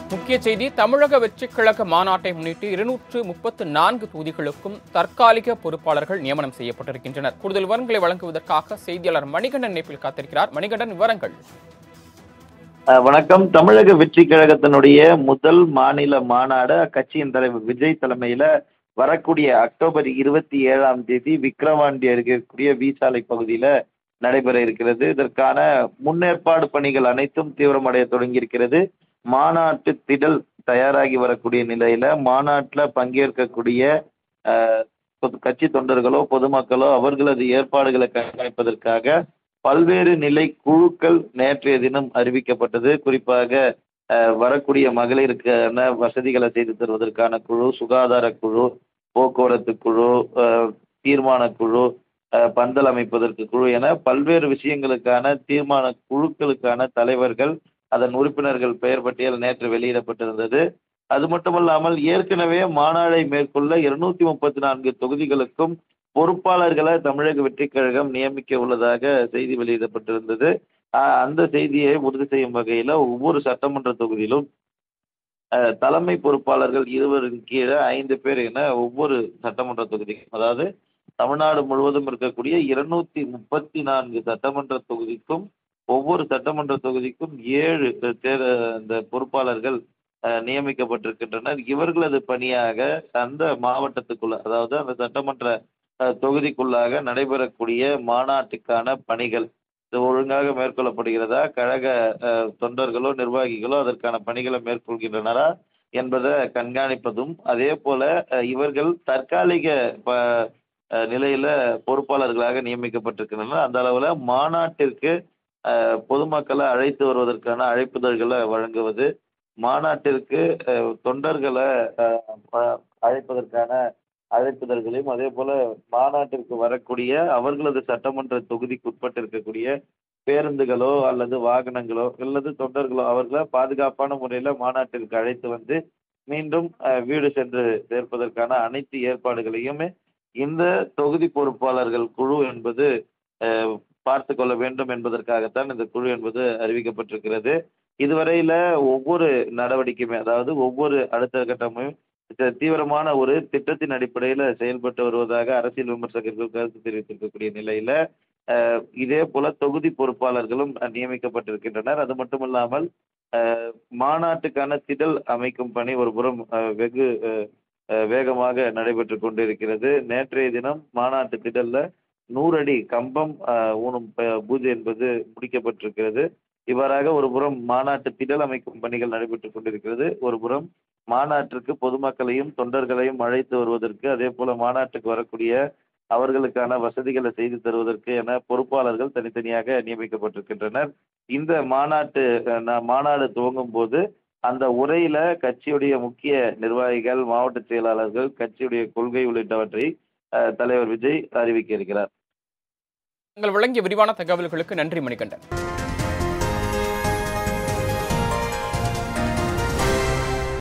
முக்கிய செய்தி தமிழக வெற்றிக் கழக மாநாட்டை முன்னிட்டு இருநூற்று முப்பத்து நான்கு தொகுதிகளுக்கும் தற்காலிக பொறுப்பாளர்கள் நியமனம் செய்யப்பட்டிருக்கின்றனர் கூடுதல் விவரங்களை வழங்குவதற்காக செய்தியாளர் மணிகண்டன் இணைப்பில் காத்திருக்கிறார் மணிகண்டன் விவரங்கள் அஹ் வணக்கம் தமிழக வெற்றி கழகத்தினுடைய முதல் மாநில மாநாடு அக்கட்சியின் தலைவர் விஜய் தலைமையில வரக்கூடிய அக்டோபர் இருபத்தி ஏழாம் தேதி விக்கிரவாண்டி அருகே இருக்கக்கூடிய வீசாலை பகுதியில நடைபெற இருக்கிறது இதற்கான முன்னேற்பாடு பணிகள் அனைத்தும் தீவிரமடைய தொடங்கியிருக்கிறது மாநாட்டு திடல் தயாராகி வரக்கூடிய நிலையில மாநாட்டுல பங்கேற்கக்கூடிய அஹ், பொது- கட்சி தொண்டர்களோ பொதுமக்களோ அவர்களது ஏற்பாடுகளை கண்காணிப்பதற்காக பல்வேறு நிலை குழுக்கள் நேற்றைய தினம் அறிவிக்கப்பட்டது குறிப்பாக அஹ், வரக்கூடிய மகளிருக்கான வசதிகளை செய்து தருவதற்கான குழு சுகாதார குழு போக்குவரத்து குழு அஹ், தீர்மான குழு அஹ், பந்தல் அமைப்பதற்கு குழு என பல்வேறு விஷயங்களுக்கான தீர்மான குழுக்களுக்கான தலைவர்கள் அதன் உறுப்பினர்கள் பெயர் பட்டியல் நேற்று வெளியிடப்பட்டிருந்தது அது மட்டுமல்லாமல் ஏற்கனவே மாநாடை மேற்கொள்ள இருநூத்தி முப்பத்தி நான்கு தொகுதிகளுக்கும் பொறுப்பாளர்களை தமிழக வெற்றிக் கழகம் நியமிக்க உள்ளதாக செய்தி வெளியிடப்பட்டிருந்தது ஆஹ் அந்த செய்தியை உறுதி செய்யும் வகையில் ஒவ்வொரு சட்டமன்ற தொகுதியிலும் ஆஹ் தலைமை பொறுப்பாளர்கள் இருவரின் கீழே ஐந்து பேர் என ஒவ்வொரு சட்டமன்ற தொகுதிக்கும் அதாவது தமிழ்நாடு முழுவதும் இருக்கக்கூடிய இருநூத்தி முப்பத்தி நான்கு சட்டமன்ற தொகுதிக்கும் ஒவ்வொரு சட்டமன்ற தொகுதிக்கும் ஏழு தேர் இந்த பொறுப்பாளர்கள் ஆஹ் நியமிக்கப்பட்டிருக்கின்றனர் இவர்களது பணியாக அந்த மாவட்டத்துக்குள்ள அதாவது அந்த சட்டமன்ற அஹ், தொகுதிக்குள்ளாக நடைபெறக்கூடிய மாநாட்டுக்கான பணிகள் இது ஒழுங்காக மேற்கொள்ளப்படுகிறதா கழக அஹ், தொண்டர்களோ நிர்வாகிகளோ அதற்கான பணிகளை மேற்கொள்கின்றனரா என்பதை கண்காணிப்பதும் அதே போல அஹ், இவர்கள் தற்காலிக ப அஹ், நிலையில பொறுப்பாளர்களாக நியமிக்கப்பட்டிருக்கின்றனர் அந்த அளவில் மாநாட்டிற்கு அஹ், பொதுமக்களை அழைத்து வருவதற்கான அழைப்புதழ்களை வழங்குவது மாநாட்டிற்கு அஹ், தொண்டர்களை அஹ், அஹ், அழைப்பதற்கான அழைப்புதல்களையும் அதே போல மாநாட்டிற்கு வரக்கூடிய அவர்களது சட்டமன்ற தொகுதிக்கு உட்பட்டு இருக்கக்கூடிய பேருந்துகளோ அல்லது வாகனங்களோ அல்லது தொண்டர்களோ அவர்களை பாதுகாப்பான முறையில் மாநாட்டிற்கு அழைத்து வந்து மீண்டும் அஹ், வீடு சென்று சேர்ப்பதற்கான அனைத்து ஏற்பாடுகளையுமே இந்த தொகுதி பொறுப்பாளர்கள் குழு என்பது அஹ், பார்த்து கொள்ள வேண்டும் என்பதற்காகத்தான் இந்த குழு என்பது அறிவிக்கப்பட்டிருக்கிறது இதுவரையில ஒவ்வொரு நடவடிக்கையுமே அதாவது ஒவ்வொரு அடுத்த கட்டமும் தி- தீவிரமான ஒரு திட்டத்தின் அடிப்படையில் செயல்பட்டு வருவதாக அரசியல் விமர்சகர்கள் கருத்து தெரிவித்திருக்கக்கூடிய நிலையில அஹ், இதே போல தொகுதி பொறுப்பாளர்களும் அஹ், நியமிக்கப்பட்டிருக்கின்றனர் அது மட்டுமல்லாமல் அஹ், மாநாட்டுக்கான திடல் அமைக்கும் பணி ஒரு புறம் அஹ், வெகு அஹ், அஹ், வேகமாக நடைபெற்று கொண்டிருக்கிறது நேற்றைய தினம் மாநாட்டு திடல்ல நூறு அடி கம்பம் அஹ், ஊனும் ப- பூஜை என்பது முடிக்கப்பட்டிருக்கிறது இவ்வாறாக ஒரு புறம் மாநாட்டு திடல் அமைக்கும் பணிகள் நடைபெற்றுக் கொண்டிருக்கிறது ஒரு புறம் மாநாட்டிற்கு பொதுமக்களையும் தொண்டர்களையும் அழைத்து வருவதற்கு அதே போல மாநாட்டுக்கு வரக்கூடிய அவர்களுக்கான வசதிகளை செய்து தருவதற்கு என பொறுப்பாளர்கள் தனித்தனியாக நியமிக்கப்பட்டிருக்கின்றனர் இந்த மாநாட்டு அஹ், நா- மாநாடு துவங்கும் போது அந்த உரையில கட்சியுடைய முக்கிய நிர்வாகிகள் மாவட்ட செயலாளர்கள் கட்சியுடைய கொள்கை உள்ளிட்டவற்றை அஹ், தலைவர் விஜய் அறிவிக்க இருக்கிறார் நீங்கள் வழங்கிய விரிவான தகவல்களுக்கு நன்றி மணிகண்டன்